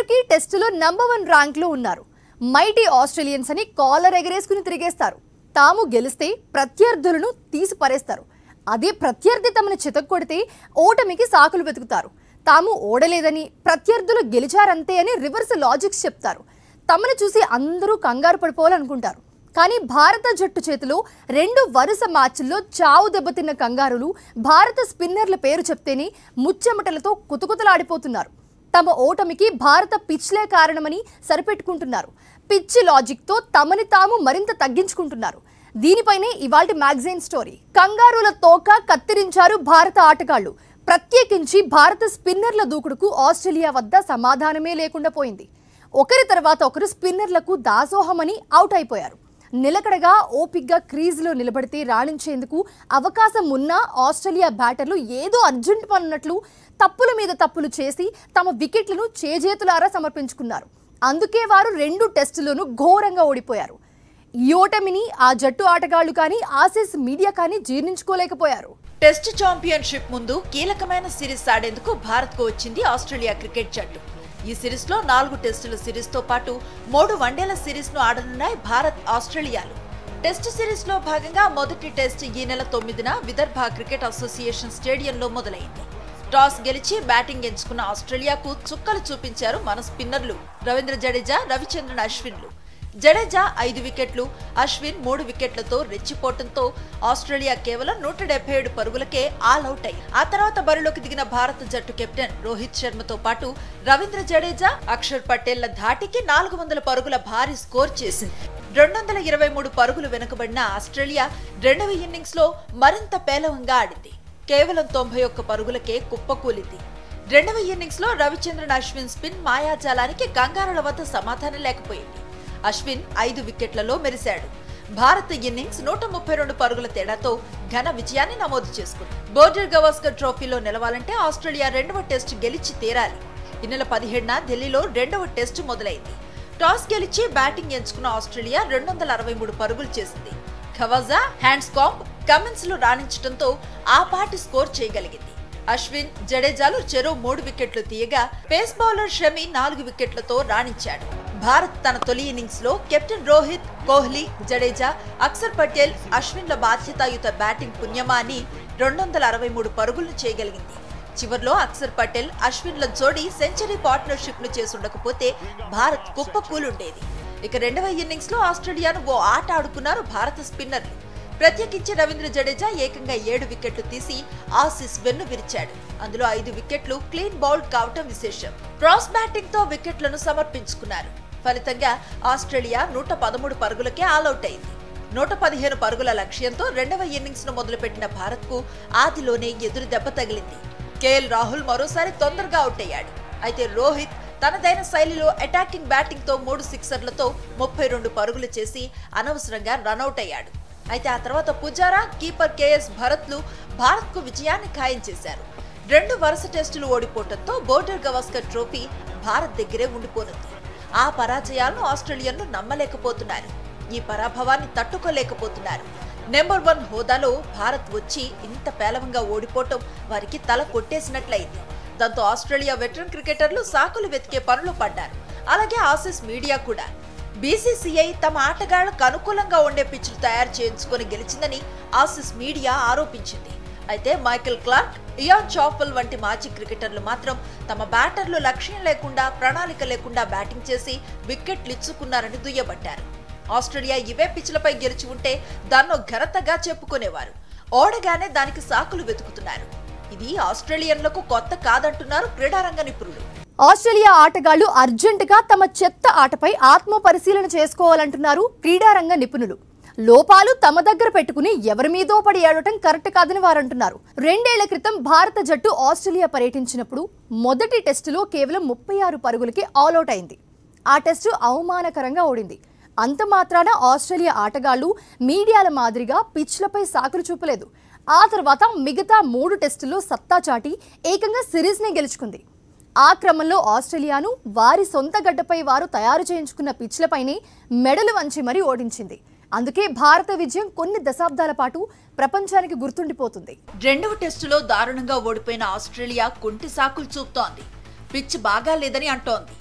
ఇప్పటికీ టెస్టులో number one ర్యాంక్లో ఉన్నారు మైటీ ఆస్ట్రేలియన్స్ అని కాలర్ ఎగరేసుకుని తిరిగేస్తారు తాము గెలిస్తే ప్రత్యర్థులను తీసి పరేస్తారు అదే ప్రత్యర్థి తమను చితక్కొడితే ఓటమికి సాకులు వెతుకుతారు తాము ఓడలేదని ప్రత్యర్థులు గెలిచారంతే అని రివర్స్ లాజిక్స్ చెప్తారు తమను చూసి అందరూ కంగారు పడిపోవాలనుకుంటారు కానీ భారత జట్టు చేతిలో రెండు వరుస మ్యాచ్ల్లో చావు దెబ్బతిన్న కంగారులు భారత స్పిన్నర్ల పేరు చెప్తేనే ముచ్చెమటలతో కుతకుతలాడిపోతున్నారు తమ ఓటమికి భారత పిచ్లే కారణమని సరిపెట్టుకుంటున్నారు పిచ్ లాజిక్తో తమని తాము మరింత తగ్గించుకుంటున్నారు దీనిపైనే ఇవాల్టి మ్యాగజైన్ స్టోరీ కంగారుల తోక కత్తిరించారు భారత ఆటగాళ్లు ప్రత్యేకించి భారత స్పిన్నర్ల దూకుడుకు ఆస్ట్రేలియా వద్ద సమాధానమే లేకుండా పోయింది ఒకరి తర్వాత ఒకరు స్పిన్నర్లకు దాసోహమని అవుట్ అయిపోయారు నిలకడగా ఓపిగ్గా క్రీజ్లో నిలబడితే రాణించేందుకు అవకాశం ఉన్నా ఆస్ట్రేలియా బ్యాటర్లు ఏదో అర్జెంట్ పనున్నట్లు తప్పుల మీద తప్పులు చేసి తమ వికెట్లను చేజేతులారా సమర్పించుకున్నారు అందుకే వారు రెండు టెస్టులోనూ ఘోరంగా ఓడిపోయారు ఈ ఓటమిని ఆ జట్టు ఆటగాళ్లు కానీ ఆసీస్ మీడియా కానీ జీర్ణించుకోలేకపోయారు టెస్ట్ ఛాంపియన్షిప్ ముందు కీలకమైన సిరీస్ ఆడేందుకు భారత్ కు వచ్చింది ఆస్ట్రేలియా క్రికెట్ జట్టు ఈ సిరీస్ లో నాలుగు టెస్టుల సిరీస్ తో పాటు మూడు వన్డేల సిరీస్ ను ఆడనున్నాయి భారత్ ఆస్ట్రేలియాలు టెస్ట్ సిరీస్ లో భాగంగా మొదటి టెస్ట్ ఈ నెల తొమ్మిదిన విదర్భ క్రికెట్ అసోసియేషన్ స్టేడియంలో మొదలైంది టాస్ గెలిచి బ్యాటింగ్ ఎంచుకున్న ఆస్ట్రేలియాకు చుక్కలు చూపించారు మన స్పిన్నర్లు రవీంద్ర జడేజా రవిచంద్రన్ అశ్విన్లు జడేజా ఐదు వికెట్లు అశ్విన్ మూడు వికెట్లతో రెచ్చిపోవడంతో ఆస్ట్రేలియా కేవలం నూట డెబ్బై ఏడు పరుగులకే ఆల్ అవుట్ అయ్యి ఆ తర్వాత బరిలోకి దిగిన భారత జట్టు కెప్టెన్ రోహిత్ శర్మతో పాటు రవీంద్ర జడేజా అక్షర్ పటేళ్ల ధాటికి నాలుగు వందల పరుగుల భారీ స్కోర్ చేసింది రెండు వందల ఇరవై మూడు పరుగులు వెనుకబడిన ఆస్ట్రేలియా రెండవ ఇన్నింగ్స్ లో మరింత పేలవంగా ఆడింది కేవలం తొంభై ఒక్క పరుగులకే కుప్పకూలింది రెండవ ఇన్నింగ్స్ లో రవిచంద్రన్ అశ్విన్ స్పిన్ మాయాజాలానికి గంగారుల వద్ద సమాధానం లేకపోయింది అశ్విన్ ఐదు వికెట్లలో మెరిశాడు భారత్ ఇన్నింగ్స్ నూట ముప్పై రెండు పరుగుల తేడాతో ఘన విజయాన్ని నమోదు చేసుకుంది బోర్డర్ గవాస్కర్ ట్రోఫీలో నిలవాలంటే ఆస్ట్రేలియా రెండవ టెస్ట్ గెలిచి తీరాలి ఈ నెల పదిహేడున ఢిల్లీలో రెండవ టెస్ట్ మొదలైంది టాస్ గెలిచి బ్యాటింగ్ ఎంచుకున్న ఆస్ట్రేలియా రెండు వందల అరవై మూడు పరుగులు చేసింది ఖవాజా హ్యాండ్స్ కాంప్ కమిన్స్ లో రాణించడంతో ఆ పాటి స్కోర్ చేయగలిగింది అశ్విన్ జడేజాలు చెరో మూడు వికెట్లు తీయగా పేస్ బౌలర్ షమి నాలుగు వికెట్లతో రాణించాడు భారత్ తన తొలి ఇన్నింగ్స్ లో కెప్టెన్ రోహిత్ కోహ్లీ జడేజా అక్షర్ పటేల్ అశ్విన్ల బాధ్యతాయుత బ్యాటింగ్ పుణ్యమా అని రెండు వందల అరవై మూడు పరుగులను చేయగలిగింది చివర్లో అక్షర్ పటేల్ అశ్విన్ల జోడీ సెంచరీ పార్ట్నర్షిప్ ను చేసుండకపోతే భారత్ కుప్ప కూలుండేది ఇక రెండవ ఇన్నింగ్స్ లో ఆస్ట్రేలియాను ఓ ఆట ఆడుకున్నారు భారత స్పిన్నర్లు ప్రత్యేకించి రవీంద్ర జడేజా ఏకంగా ఏడు వికెట్లు తీసి ఆసీస్ వెన్ను విరిచాడు అందులో ఐదు వికెట్లు క్లీన్ బౌల్డ్ కావటం విశేషం క్రాస్ బ్యాటింగ్ తో వికెట్లను సమర్పించుకున్నారు ఫలితంగా ఆస్ట్రేలియా నూట పదమూడు పరుగులకే ఆలౌట్ అయింది నూట పదిహేను పరుగుల లక్ష్యంతో రెండవ ఇన్నింగ్స్ ను మొదలుపెట్టిన భారత్ కు ఆదిలోనే ఎదురు దెబ్బ తగిలింది కేఎల్ రాహుల్ మరోసారి తొందరగా అవుట్ అయ్యాడు అయితే రోహిత్ తనదైన శైలిలో అటాకింగ్ బ్యాటింగ్ తో మూడు సిక్సర్లతో ముప్పై రెండు పరుగులు చేసి అనవసరంగా రనౌట్ అయ్యాడు అయితే ఆ తర్వాత పుజారా కీపర్ కేఎస్ భరత్లు భారత్ కు విజయాన్ని ఖాయం చేశారు రెండు వరుస టెస్టులు ఓడిపోవడంతో బోర్డర్ గవాస్కర్ ట్రోఫీ భారత్ దగ్గరే ఉండిపోనుంది ఆ పరాజయాలను ఆస్ట్రేలియన్లు నమ్మలేకపోతున్నారు ఈ పరాభవాన్ని తట్టుకోలేకపోతున్నారు నెంబర్ వన్ హోదాలో భారత్ వచ్చి ఇంత పేలవంగా ఓడిపోవటం వారికి తల కొట్టేసినట్లయింది దాంతో ఆస్ట్రేలియా వెటరన్ క్రికెటర్లు సాకులు వెతికే పనులు పడ్డారు అలాగే ఆసీస్ మీడియా కూడా బీసీసీఐ తమ ఆటగాళ్లకు అనుకూలంగా ఉండే పిచ్లు తయారు చేయించుకొని గెలిచిందని ఆసీస్ మీడియా ఆరోపించింది అయితే మైకెల్ క్లార్క్ ఇయాన్ చాఫల్ వంటి మాజీ క్రికెటర్లు మాత్రం తమ బ్యాటర్లు లక్ష్యం లేకుండా ప్రణాళిక లేకుండా బ్యాటింగ్ చేసి వికెట్లు ఇచ్చుకున్నారని దుయ్యబట్టారు ఆస్ట్రేలియా ఇవే పిచ్లపై గెలిచి ఉంటే దాన్నో ఘనతగా చెప్పుకునేవారు ఓడగానే దానికి సాకులు వెతుకుతున్నారు ఇది ఆస్ట్రేలియన్లకు కొత్త కాదంటున్నారు క్రీడారంగ నిపుణులు ఆస్ట్రేలియా ఆటగాళ్లు అర్జెంటుగా తమ చెత్త ఆటపై ఆత్మ పరిశీలన చేసుకోవాలంటున్నారు క్రీడారంగ నిపుణులు లోపాలు తమ దగ్గర పెట్టుకుని ఎవరి మీదో పడి ఏడటం కరెక్ట్ కాదని వారంటున్నారు రెండేళ్ల క్రితం భారత జట్టు ఆస్ట్రేలియా పర్యటించినప్పుడు మొదటి టెస్టులో కేవలం ముప్పై ఆరు పరుగులకి ఆల్అౌట్ అయింది ఆ టెస్టు అవమానకరంగా ఓడింది అంత మాత్రాన ఆస్ట్రేలియా ఆటగాళ్లు మీడియాల మాదిరిగా పిచ్లపై సాకులు చూపలేదు ఆ తర్వాత మిగతా మూడు టెస్టుల్లో సత్తా చాటి ఏకంగా సిరీస్ని గెలుచుకుంది ఆ క్రమంలో ఆస్ట్రేలియాను వారి సొంత గడ్డపై వారు తయారు చేయించుకున్న పిచ్లపైనే మెడలు వంచి మరీ ఓడించింది అందుకే భారత విజయం కొన్ని దశాబ్దాల పాటు ప్రపంచానికి గుర్తుండిపోతుంది రెండవ టెస్టులో దారుణంగా ఓడిపోయిన ఆస్ట్రేలియా కుంటి సాకులు చూపుతోంది పిచ్ బాగా లేదని అంటోంది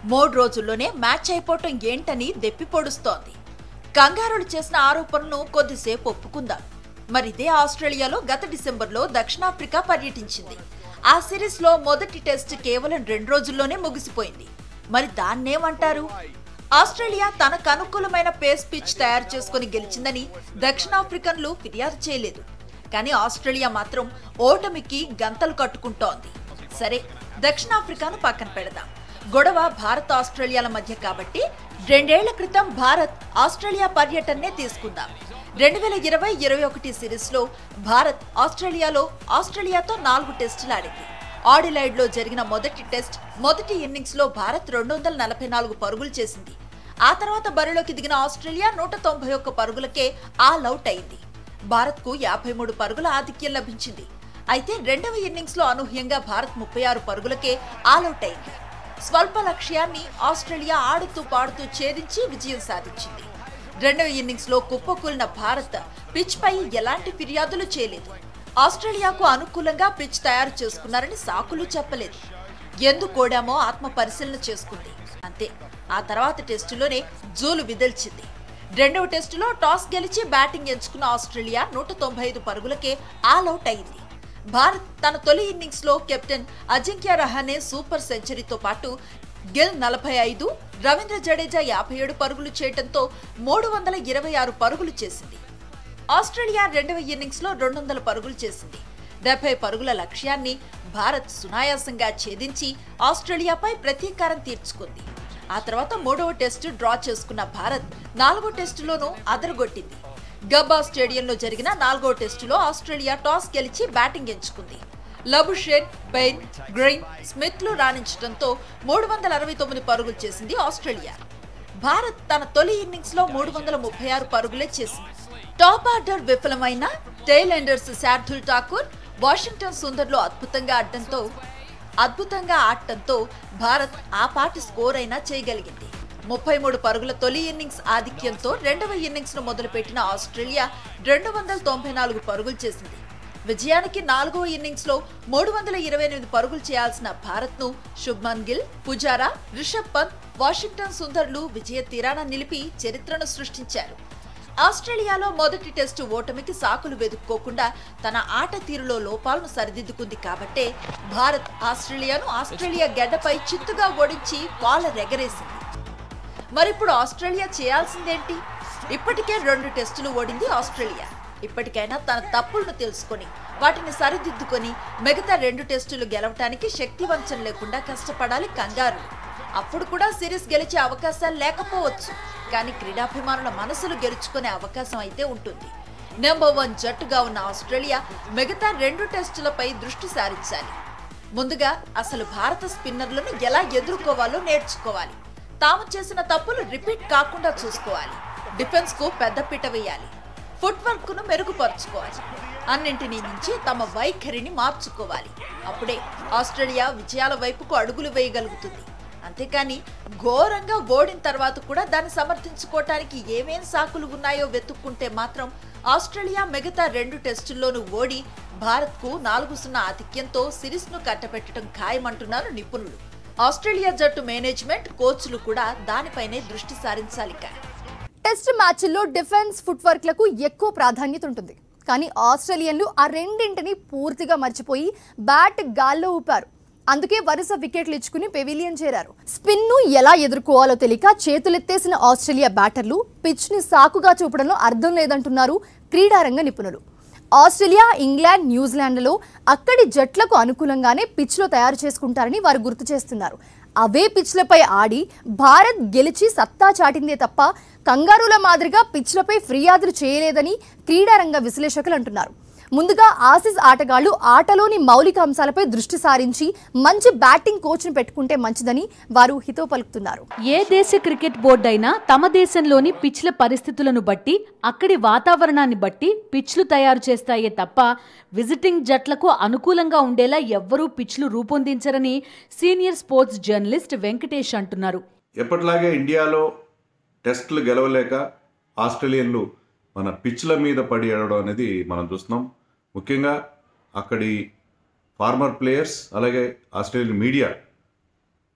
మూడు రోజుల్లోనే మ్యాచ్ అయిపోవటం ఏంటని దెప్పి పొడుస్తోంది కంగారులు చేసిన ఆరోపణలను కొద్దిసేపు ఒప్పుకుందాం మరి ఇదే ఆస్ట్రేలియాలో గత డిసెంబర్లో దక్షిణాఫ్రికా పర్యటించింది ఆ సిరీస్ లో మొదటి టెస్ట్ కేవలం రెండు రోజుల్లోనే ముగిసిపోయింది మరి దాన్నేమంటారు ఆస్ట్రేలియా తనకు అనుకూలమైన పేస్ పిచ్ తయారు చేసుకుని గెలిచిందని దక్షిణాఫ్రికన్లు ఫిర్యాదు చేయలేదు కానీ ఆస్ట్రేలియా మాత్రం ఓటమికి గంతలు కట్టుకుంటోంది సరే దక్షిణాఫ్రికాను పక్కన పెడదాం గొడవ భారత్ ఆస్ట్రేలియాల మధ్య కాబట్టి రెండేళ్ల క్రితం భారత్ ఆస్ట్రేలియా పర్యటననే తీసుకుందాం రెండు వేల ఇరవై ఇరవై ఒకటి సిరీస్ లో భారత్ ఆస్ట్రేలియాలో ఆస్ట్రేలియాతో నాలుగు టెస్టులు ఆడింది ఆడిలైడ్ లో జరిగిన మొదటి టెస్ట్ మొదటి ఇన్నింగ్స్ లో భారత్ రెండు వందల నలభై నాలుగు పరుగులు చేసింది ఆ తర్వాత బరిలోకి దిగిన ఆస్ట్రేలియా నూట తొంభై ఒక్క పరుగులకే ఆల్ అవుట్ అయింది భారత్ కు యాభై మూడు పరుగుల ఆధిక్యం లభించింది అయితే రెండవ ఇన్నింగ్స్ లో అనూహ్యంగా భారత్ ముప్పై ఆరు పరుగులకే ఆల్అౌట్ అయింది స్వల్ప లక్ష్యాన్ని ఆస్ట్రేలియా ఆడుతూ పాడుతూ ఛేదించి విజయం సాధించింది రెండవ ఇన్నింగ్స్ లో కుప్పకూలిన భారత్ పిచ్ పై ఎలాంటి ఫిర్యాదులు చేయలేదు ఆస్ట్రేలియాకు అనుకూలంగా పిచ్ తయారు చేసుకున్నారని సాకులు చెప్పలేదు ఎందుకు ఓడామో ఆత్మ పరిశీలన చేసుకుంది అంతే ఆ తర్వాత టెస్టులోనే జూలు విదిల్చింది రెండవ టెస్టులో టాస్ గెలిచి బ్యాటింగ్ ఎంచుకున్న ఆస్ట్రేలియా నూట తొంభై ఐదు పరుగులకే ఆల్అౌట్ అయింది భారత్ తన తొలి ఇన్నింగ్స్ లో కెప్టెన్ అజింక్య రహానే సూపర్ సెంచరీతో పాటు గిల్ నలభై ఐదు రవీంద్ర జడేజా యాభై ఏడు పరుగులు చేయడంతో మూడు వందల ఇరవై ఆరు పరుగులు చేసింది ఆస్ట్రేలియా రెండవ ఇన్నింగ్స్ లో రెండు వందల పరుగులు చేసింది డెబ్బై పరుగుల లక్ష్యాన్ని భారత్ సునాయాసంగా ఛేదించి ఆస్ట్రేలియాపై ప్రతీకారం తీర్చుకుంది ఆ తర్వాత మూడవ టెస్టు డ్రా చేసుకున్న భారత్ నాలుగో టెస్టులోనూ అదరగొట్టింది గబ్బా స్టేడియంలో జరిగిన నాలుగో టెస్టులో ఆస్ట్రేలియా టాస్ గెలిచి బ్యాటింగ్ ఎంచుకుంది లబుషేన్ బెయిన్ గ్రెయిన్ స్మిత్లు రాణించడంతో మూడు వందల అరవై తొమ్మిది పరుగులు చేసింది ఆస్ట్రేలియా భారత్ తన తొలి ఇన్నింగ్స్ లో మూడు వందల ముప్పై ఆరు పరుగులే చేసింది టాప్ ఆర్డర్ విఫలమైన tail enders Shardul Thakur Washington సుందర్లో అద్భుతంగా ఆడటంతో అద్భుతంగా ఆడటంతో భారత్ ఆ పాటి స్కోర్ అయినా చేయగలిగింది ముప్పై మూడు పరుగుల తొలి ఇన్నింగ్స్ ఆధిక్యంతో రెండవ ఇన్నింగ్స్ ను మొదలుపెట్టిన ఆస్ట్రేలియా రెండు వందల తొంభై నాలుగు పరుగులు చేసింది విజయానికి నాలుగో ఇన్నింగ్స్ లో మూడు వందల ఇరవై ఎనిమిది పరుగులు చేయాల్సిన భారత్ ను శుభ్మన్ గిల్ పుజారా రిషబ్ పంత్ వాషింగ్టన్ సుందర్లు విజయ తీరాన నిలిపి చరిత్రను సృష్టించారు ఆస్ట్రేలియాలో మొదటి టెస్టు ఓటమికి సాకులు వెతుక్కోకుండా తన ఆట తీరులో లోపాలను సరిదిద్దుకుంది కాబట్టే భారత్ ఆస్ట్రేలియాను ఆస్ట్రేలియా గడ్డపై చిత్తుగా ఓడించి రెగరేసింది మరిప్పుడు ఆస్ట్రేలియా చేయాల్సిందేంటి ఇప్పటికే రెండు టెస్టులు ఓడింది ఆస్ట్రేలియా ఇప్పటికైనా తన తప్పులను తెలుసుకొని వాటిని సరిదిద్దుకొని మిగతా రెండు టెస్టులు గెలవటానికి శక్తి వంచన లేకుండా కష్టపడాలి కంగారు అప్పుడు కూడా సిరీస్ గెలిచే అవకాశాలు లేకపోవచ్చు కానీ క్రీడాభిమానుల మనసులు గెలుచుకునే అవకాశం అయితే ఉంటుంది నెంబర్ వన్ జట్టుగా ఉన్న ఆస్ట్రేలియా మిగతా రెండు టెస్టులపై దృష్టి సారించాలి ముందుగా అసలు భారత స్పిన్నర్లను ఎలా ఎదుర్కోవాలో నేర్చుకోవాలి తాము చేసిన తప్పులు రిపీట్ కాకుండా చూసుకోవాలి డిఫెన్స్ కు పెద్దపీట వేయాలి ఫుట్ వర్క్ ను మెరుగుపరుచుకోవాలి అన్నింటినీ మించి తమ వైఖరిని మార్చుకోవాలి అప్పుడే ఆస్ట్రేలియా విజయాల వైపుకు అడుగులు వేయగలుగుతుంది అంతేకాని ఘోరంగా ఓడిన తర్వాత కూడా దాన్ని సమర్థించుకోవటానికి ఏమేం సాకులు ఉన్నాయో వెతుక్కుంటే మాత్రం ఆస్ట్రేలియా మిగతా రెండు టెస్టుల్లోనూ ఓడి భారత్కు నాలుగు సున్నా ఆధిక్యంతో సిరీస్ను కట్టబెట్టడం ఖాయమంటున్నారు నిపుణులు ఆస్ట్రేలియా జట్టు మేనేజ్మెంట్ కోచ్లు కూడా దానిపైనే దృష్టి సారించాలిక టెస్ట్ మ్యాచ్ల్లో డిఫెన్స్ ఫుట్ వర్క్లకు ఎక్కువ ప్రాధాన్యత ఉంటుంది కానీ ఆస్ట్రేలియన్లు ఆ రెండింటిని పూర్తిగా మర్చిపోయి బ్యాట్ గాల్లో ఊపారు అందుకే వరుస వికెట్లు ఇచ్చుకుని పెవిలియన్ చేరారు స్పిన్ను ఎలా ఎదుర్కోవాలో తెలియక చేతులెత్తేసిన ఆస్ట్రేలియా బ్యాటర్లు పిచ్ని సాకుగా చూపడంలో అర్థం లేదంటున్నారు క్రీడారంగ నిపుణులు ఆస్ట్రేలియా ఇంగ్లాండ్ న్యూజిలాండ్లలో అక్కడి జట్లకు అనుకూలంగానే పిచ్లో తయారు చేసుకుంటారని వారు గుర్తు చేస్తున్నారు అవే పిచ్లపై ఆడి భారత్ గెలిచి సత్తా చాటిందే తప్ప కంగారుల మాదిరిగా పిచ్లపై ఫిర్యాదులు చేయలేదని క్రీడారంగ విశ్లేషకులు అంటున్నారు ముందుగా ఆసిస్ ఆటగాళ్లు ఆటలోని మౌలిక అంశాలపై దృష్టి సారించి మంచి బ్యాటింగ్ కోచ్ను పెట్టుకుంటే మంచిదని వారు హితో పలుకుతున్నారు ఏ దేశ క్రికెట్ బోర్డు అయినా తమ దేశంలోని పిచ్ల పరిస్థితులను బట్టి అక్కడి వాతావరణాన్ని బట్టి పిచ్లు తయారు చేస్తాయే తప్ప విజిటింగ్ జట్లకు అనుకూలంగా ఉండేలా ఎవ్వరూ పిచ్లు రూపొందించరని సీనియర్ స్పోర్ట్స్ జర్నలిస్ట్ వెంకటేష్ అంటున్నారు ఎప్పటిలాగే ఇండియాలో టెస్టులు గెలవలేక ఆస్ట్రేలియన్లు మన పిచ్ల మీద పడి ఆడడం అనేది మనం చూస్తున్నాం ముఖ్యంగా అక్కడి ఫార్మర్ ప్లేయర్స్ అలాగే ఆస్ట్రేలియన్ మీడియా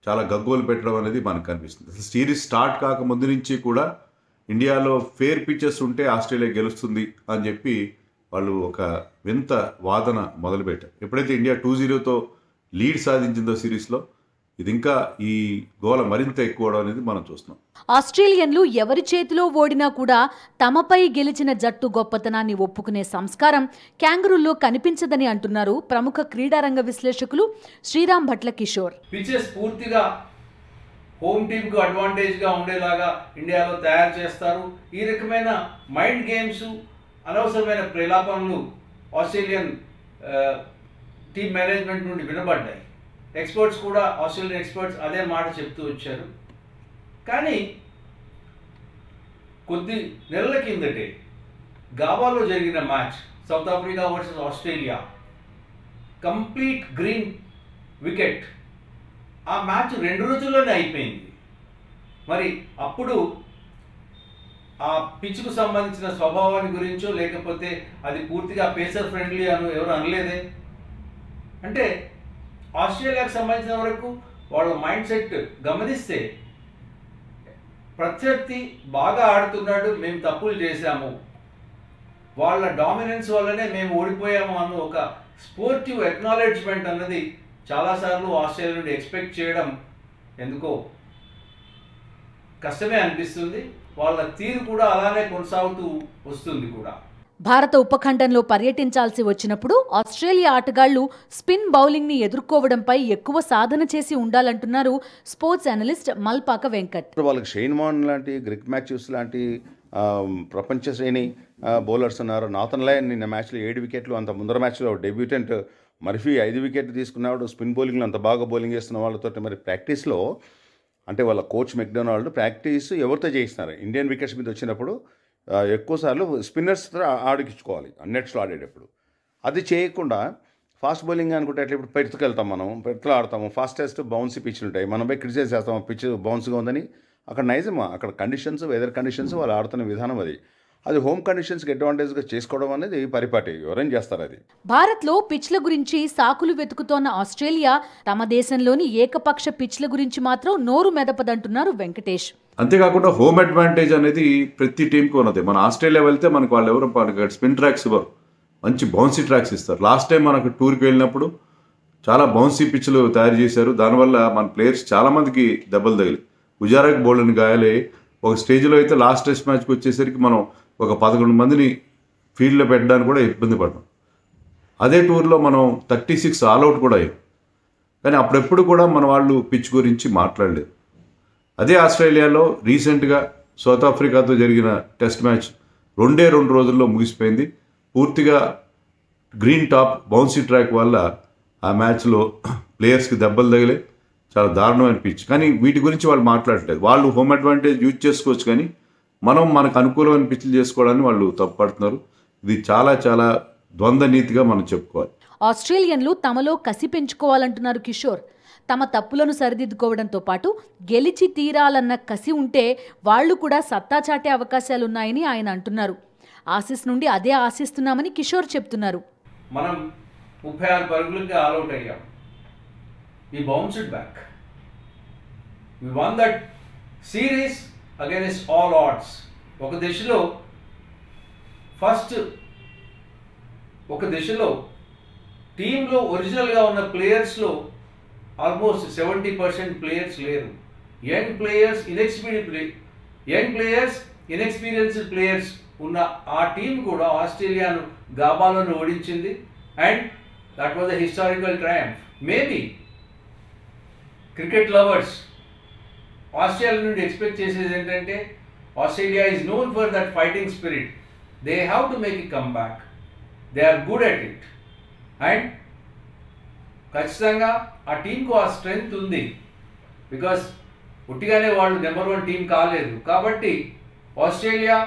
చాలా గగ్గోలు పెట్టడం అనేది మనకు కనిపిస్తుంది అసలు సిరీస్ స్టార్ట్ కాక ముందు నుంచి కూడా ఇండియాలో ఫేర్ పిచెస్ ఉంటే ఆస్ట్రేలియా గెలుస్తుంది అని చెప్పి వాళ్ళు ఒక వింత వాదన మొదలుపెట్టారు ఎప్పుడైతే ఇండియా టూ జీరోతో లీడ్ సాధించిందో సిరీస్లో ఇది ఇంకా ఈ గోల మరింత ఎక్కువ అవడం అనేది మనం చూస్తున్నాం ఆస్ట్రేలియన్లు ఎవరి చేతిలో ఓడినా కూడా తమపై గెలిచిన జట్టు గొప్పతనాన్ని ఒప్పుకునే సంస్కారం క్యాంగరూల్లో కనిపించదని అంటున్నారు ప్రముఖ క్రీడారంగ విశ్లేషకులు శ్రీరామ్ భట్ల కిషోర్ పిచెస్ పూర్తిగా హోమ్ టీంకు అడ్వాంటేజ్గా ఉండేలాగా ఇండియాలో తయారు చేస్తారు ఈ రకమైన మైండ్ గేమ్స్ అనవసరమైన ప్రేలాపనలు ఆస్ట్రేలియన్ టీమ్ మేనేజ్మెంట్ నుండి వినబడ్డాయి ఎక్స్పర్ట్స్ కూడా ఆస్ట్రేలియన్ ఎక్స్పర్ట్స్ అదే మాట చెప్తూ వచ్చారు కానీ కొద్ది నెలల కిందటే గావాలో జరిగిన match South Africa versus Australia complete green wicket ఆ మ్యాచ్ రెండు రోజుల్లోనే అయిపోయింది మరి అప్పుడు ఆ పిచ్కు సంబంధించిన స్వభావాన్ని గురించో లేకపోతే అది పూర్తిగా పేసర్ ఫ్రెండ్లీ అని ఎవరు అనలేదే అంటే ఆస్ట్రేలియాకు సంబంధించిన వరకు వాళ్ళ మైండ్ సెట్ గమనిస్తే ప్రత్యర్థి బాగా ఆడుతున్నాడు మేము తప్పులు చేశాము వాళ్ళ డామినెన్స్ వల్లనే మేము ఓడిపోయాము అన్న ఒక స్పోర్టివ్ ఎక్నాలెడ్జ్మెంట్ అన్నది చాలాసార్లు ఆస్ట్రేలియా నుండి ఎక్స్పెక్ట్ చేయడం ఎందుకో కష్టమే అనిపిస్తుంది వాళ్ళ తీరు కూడా అలానే కొనసాగుతూ వస్తుంది కూడా భారత ఉపఖండంలో పర్యటించాల్సి వచ్చినప్పుడు ఆస్ట్రేలియా ఆటగాళ్లు స్పిన్ బౌలింగ్ ని ఎదుర్కోవడంపై ఎక్కువ సాధన చేసి ఉండాలంటున్నారు స్పోర్ట్స్ అనలిస్ట్ మల్పాక వెంకట్ వాళ్ళకి షెయిన్ మాన్ లాంటి గ్రిక్ మ్యాచ్యూస్ లాంటి ఆ, ప్రపంచ శ్రేణి ఆ, బౌలర్స్ ఉన్నారు నాథన్ లయన్ నిన్న మ్యాచ్లో ఏడు వికెట్లు అంత ముందర మ్యాచ్లో డెబ్యూటెంట్ మర్ఫీ ఐదు వికెట్లు తీసుకున్నాడు స్పిన్ బౌలింగ్లో అంత బాగా బౌలింగ్ చేస్తున్న వాళ్ళతో మరి ప్రాక్టీస్లో అంటే వాళ్ళ కోచ్ మెక్డొనాల్డ్ ప్రాక్టీస్ ఎవరితో చేయిస్తున్నారు ఇండియన్ వికెట్స్ మీద వచ్చినప్పుడు ఆ, ఎక్కువసార్లు స్పిన్నర్స్తో ఆడికించుకోవాలి నెట్స్లో ఆడేటప్పుడు అది చేయకుండా ఫాస్ట్ బౌలింగ్ అనుకుంటే ఎట్లా ఇప్పుడు పెర్త్కి వెళ్తాం మనం పెర్త్లో ఆడతాము ఫాస్టెస్ట్ బౌన్సీ పిచ్లు ఉంటాయి మనం పోయి క్రిటిసైజ్ చేస్తాము పిచ్ బౌన్స్గా ఉందని అక్కడ నైజమా అక్కడ కండిషన్స్ వెదర్ కండిషన్స్ వాళ్ళు ఆడుతున్న విధానం అది అది హోమ్ కండిషన్స్కి అడ్వాంటేజ్గా చేసుకోవడం అనేది పరిపాటి ఎవరైనా చేస్తారు అది భారత్లో పిచ్ల గురించి సాకులు వెతుకుతోన్న ఆస్ట్రేలియా తమ దేశంలోని ఏకపక్ష పిచ్ల గురించి మాత్రం నోరు మెదపదంటున్నారు వెంకటేష్ అంతేకాకుండా హోమ్ అడ్వాంటేజ్ అనేది ప్రతి టీంకి ఉన్నది మన ఆస్ట్రేలియా వెళ్తే మనకు వాళ్ళు ఎవరు మనకి స్పిన్ ట్రాక్స్ ఇవ్వరు మంచి బౌన్సీ ట్రాక్స్ ఇస్తారు లాస్ట్ టైం మనకు టూర్కి వెళ్ళినప్పుడు చాలా బౌన్సీ పిచ్లు తయారు చేశారు దానివల్ల మన ప్లేయర్స్ చాలామందికి దెబ్బలు తగిలి గుజరాత్ బౌలర్ని గాయాలే ఒక స్టేజ్లో అయితే లాస్ట్ టెస్ట్ మ్యాచ్కి వచ్చేసరికి మనం ఒక పదకొండు మందిని ఫీల్డ్లో పెట్టడానికి కూడా ఇబ్బంది పడ్డాం అదే టూర్లో మనం థర్టీ సిక్స్ ఆల్అవుట్ కూడా అయ్యాం కానీ అప్పుడెప్పుడు కూడా మన వాళ్ళు పిచ్ గురించి మాట్లాడలేదు అదే ఆస్ట్రేలియాలో రీసెంట్గా సౌత్ ఆఫ్రికాతో జరిగిన టెస్ట్ మ్యాచ్ రెండే రెండు రోజుల్లో ముగిసిపోయింది పూర్తిగా గ్రీన్ టాప్ బౌన్సీ ట్రాక్ వల్ల ఆ మ్యాచ్లో ప్లేయర్స్కి దెబ్బలు తగిలే చాలా దారుణమైన పిచ్ కానీ వీటి గురించి వాళ్ళు మాట్లాడట్లేదు వాళ్ళు హోమ్ అడ్వాంటేజ్ యూజ్ చేసుకోవచ్చు కానీ మనం మనకు అనుకూలమైన పిచ్లు చేసుకోవడానికి వాళ్ళు తప్పుపడుతున్నారు ఇది చాలా చాలా ద్వంద్వ నీతిగా మనం చెప్పుకోవాలి ఆస్ట్రేలియన్లు తమలో కసి పెంచుకోవాలంటున్నారు కిషోర్ తమ తప్పులను సరిదిద్దుకోవడంతో పాటు గెలిచి తీరాలన్న కసి ఉంటే వాళ్ళు కూడా సత్తా చాటే అవకాశాలున్నాయని ఆయన అంటున్నారు ఆశిస్ నుండి అదే ఆశిస్తున్నామని కిషోర్ చెప్తున్నారు మనం ముప్పై ఆరు పరుగులకి ఆల్అౌట్ అయ్యాం ఈ bounced back we won that series against all odds ఒక దిశలో ఫస్ట్ ఒక దిశలో టీంలో ఒరిజినల్గా ఉన్న ప్లేయర్స్లో ఆల్మోస్ట్ సెవెంటీ పర్సెంట్ ప్లేయర్స్ లేరు young players inexperience play young players inexperienced players ఉన్న ఆ టీం కూడా ఆస్ట్రేలియాను గాబాలను ఓడించింది and that was a historical triumph maybe cricket lovers Australia నుండి ఎక్స్పెక్ట్ చేసేది ఏంటంటే Australia is known for that fighting spirit they have to make a come back they are good at it and ఖచ్చితంగా ఆ టీంకు ఆ strength ఉంది because ఉట్టిగానే వాళ్ళు number one team కాలేదు కాబట్టి ఆస్ట్రేలియా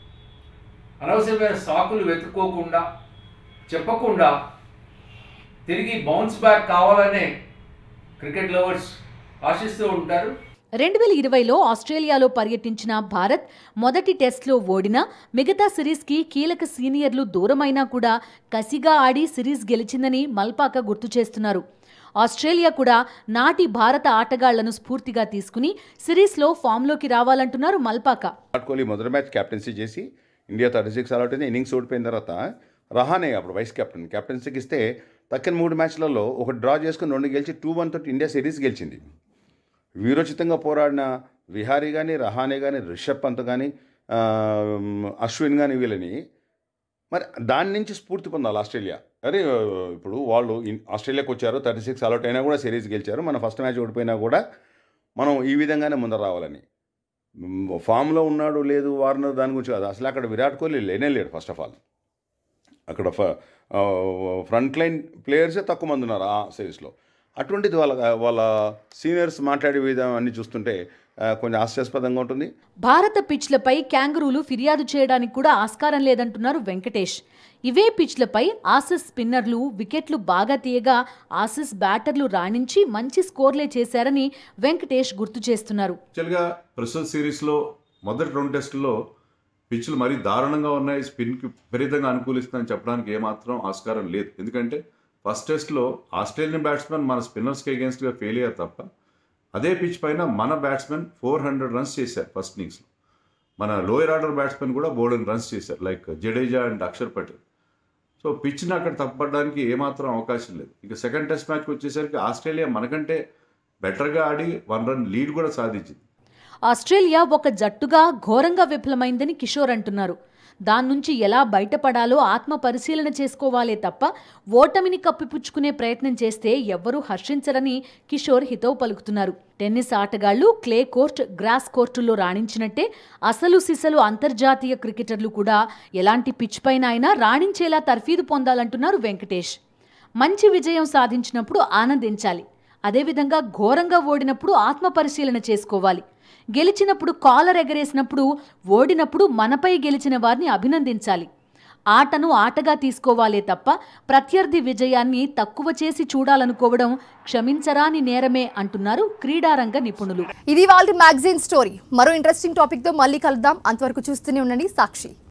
అనవసరమైన సాకులు వెతుక్కోకుండా చెప్పకుండా తిరిగి బౌన్స్ బ్యాక్ కావాలనే క్రికెట్ లవర్స్ ఆశిస్తూ ఉంటారు రెండు వేల ఇరవైలో ఆస్ట్రేలియాలో పర్యటించిన భారత్ మొదటి టెస్ట్లో ఓడినా మిగతా సిరీస్కి కీలక సీనియర్లు దూరమైనా కూడా కసిగా ఆడి సిరీస్ గెలిచిందని మల్పాక గుర్తు చేస్తున్నారు ఆస్ట్రేలియా కూడా నాటి భారత ఆటగాళ్లను స్ఫూర్తిగా తీసుకుని సిరీస్లో ఫామ్లోకి రావాలంటున్నారు మల్పాక విరాట్ కోహ్లీ మొదటి మ్యాచ్ కెప్టెన్సీ చేసి ఇండియా థర్టీ సిక్స్ అవుట్ అయింది ఇన్నింగ్స్ ఓడిపోయిన తర్వాత రహానే అప్పుడు వైస్ కెప్టెన్ కెప్టెన్సీకి ఇస్తే తక్కిన మూడు మ్యాచ్లలో ఒక డ్రా చేసుకుని రెండు గెలిచి టూ వన్ తోటి ఇండియా సిరీస్ గెలిచింది వీరోచితంగా పోరాడిన విహారీ కానీ రహానే కానీ రిషబ్ పంత్ కానీ ఆ, అశ్విన్ కానీ వీళ్ళని మరి దాని నుంచి స్ఫూర్తి పొందాలి ఆస్ట్రేలియా అరే ఇప్పుడు వాళ్ళు ఇన్- ఆస్ట్రేలియాకి వచ్చారు థర్టీ సిక్స్ అలౌట్ అయినా కూడా సిరీస్ గెలిచారు మన ఫస్ట్ మ్యాచ్ ఓడిపోయినా కూడా మనం ఈ విధంగానే ముందర రావాలని మ్, ఫామ్లో ఉన్నాడు లేదు వార్నర్ దాని గురించి కాదు అసలు అక్కడ విరాట్ కోహ్లీ లేనే లేడు ఫస్ట్ ఆఫ్ ఆల్ అక్కడ ఫ- ఆ, ఫ్రంట్ లైన్ ప్లేయర్సే తక్కువ మంది ఉన్నారు ఆ సిరీస్లో అటువంటిది వాళ్ళ వాళ్ళ సీనియర్స్ మాట్లాడే విధానం అన్ని చూస్తుంటే ఆ, కొంచెం హాస్యాస్పదంగా ఉంటుంది భారత పిచ్లపై క్యాంగరూలు ఫిర్యాదు చేయడానికి కూడా ఆస్కారం లేదంటున్నారు వెంకటేష్ ఇవే పిచ్లపై ఆసిస్ స్పిన్నర్లు వికెట్లు బాగా తీయగా ఆసిస్ బ్యాటర్లు రాణించి మంచి స్కోర్లే చేశారని వెంకటేష్ గుర్తు చేస్తున్నారు యాక్చువల్గా ప్రస్తుత సిరీస్లో మొదటి రెండు టెస్టుల్లో పిచ్లు మరీ దారుణంగా ఉన్నాయి స్పిన్కి విపరీతంగా అనుకూలిస్తుందని చెప్పడానికి ఏమాత్రం ఆస్కారం లేదు ఎందుకంటే ఫస్ట్ టెస్ట్లో ఆస్ట్రేలియన్ బ్యాట్స్మెన్ మన స్పిన్నర్స్కి అగేన్స్ట్గా ఫెయిల్ అయ్యారు తప్ప అదే పిచ్ పైన మన బ్యాట్స్మెన్ ఫోర్ హండ్రెడ్ రన్స్ చేశారు ఫస్ట్ ఇన్నింగ్స్లో మన లోయర్ ఆర్డర్ బ్యాట్స్మెన్ కూడా బోల్డెన్ రన్స్ చేశారు like Jadeja and Akshar Patel so పిచ్ని అక్కడ తప్పడానికి ఏమాత్రం అవకాశం లేదు ఇక సెకండ్ టెస్ట్ మ్యాచ్కి వచ్చేసరికి ఆస్ట్రేలియా మనకంటే బెటర్గా ఆడి వన్ రన్ లీడ్ కూడా సాధించింది ఆస్ట్రేలియా ఒక జట్టుగా ఘోరంగా విఫలమైందని కిషోర్ అంటున్నారు దాని నుంచి ఎలా బయటపడాలో ఆత్మ పరిశీలన చేసుకోవాలే తప్ప ఓటమిని కప్పిపుచ్చుకునే ప్రయత్నం చేస్తే ఎవ్వరూ హర్షించరని కిషోర్ హితవు పలుకుతున్నారు టెన్నిస్ ఆటగాళ్లు క్లే కోర్ట్ గ్రాస్ కోర్టుల్లో రాణించినట్టే అసలు సిసలు అంతర్జాతీయ క్రికెటర్లు కూడా ఎలాంటి పిచ్ పైన అయినా రాణించేలా తర్ఫీదు పొందాలంటున్నారు వెంకటేష్ మంచి విజయం సాధించినప్పుడు ఆనందించాలి అదేవిధంగా ఘోరంగా ఓడినప్పుడు ఆత్మ పరిశీలన చేసుకోవాలి గెలిచినప్పుడు కాలర్ ఎగరేసినప్పుడు ఓడినప్పుడు మనపై గెలిచిన వారిని అభినందించాలి ఆటను ఆటగా తీసుకోవాలే తప్ప ప్రత్యర్థి విజయాన్ని తక్కువ చేసి చూడాలనుకోవడం క్షమించరాని నేరమే అంటున్నారు క్రీడారంగ నిపుణులు ఇది వాళ్ళ మ్యాగజైన్ స్టోరీ మరో ఇంట్రెస్టింగ్ టాపిక్తో మళ్ళీ కలుద్దాం అంతవరకు చూస్తూనే ఉండండి సాక్షి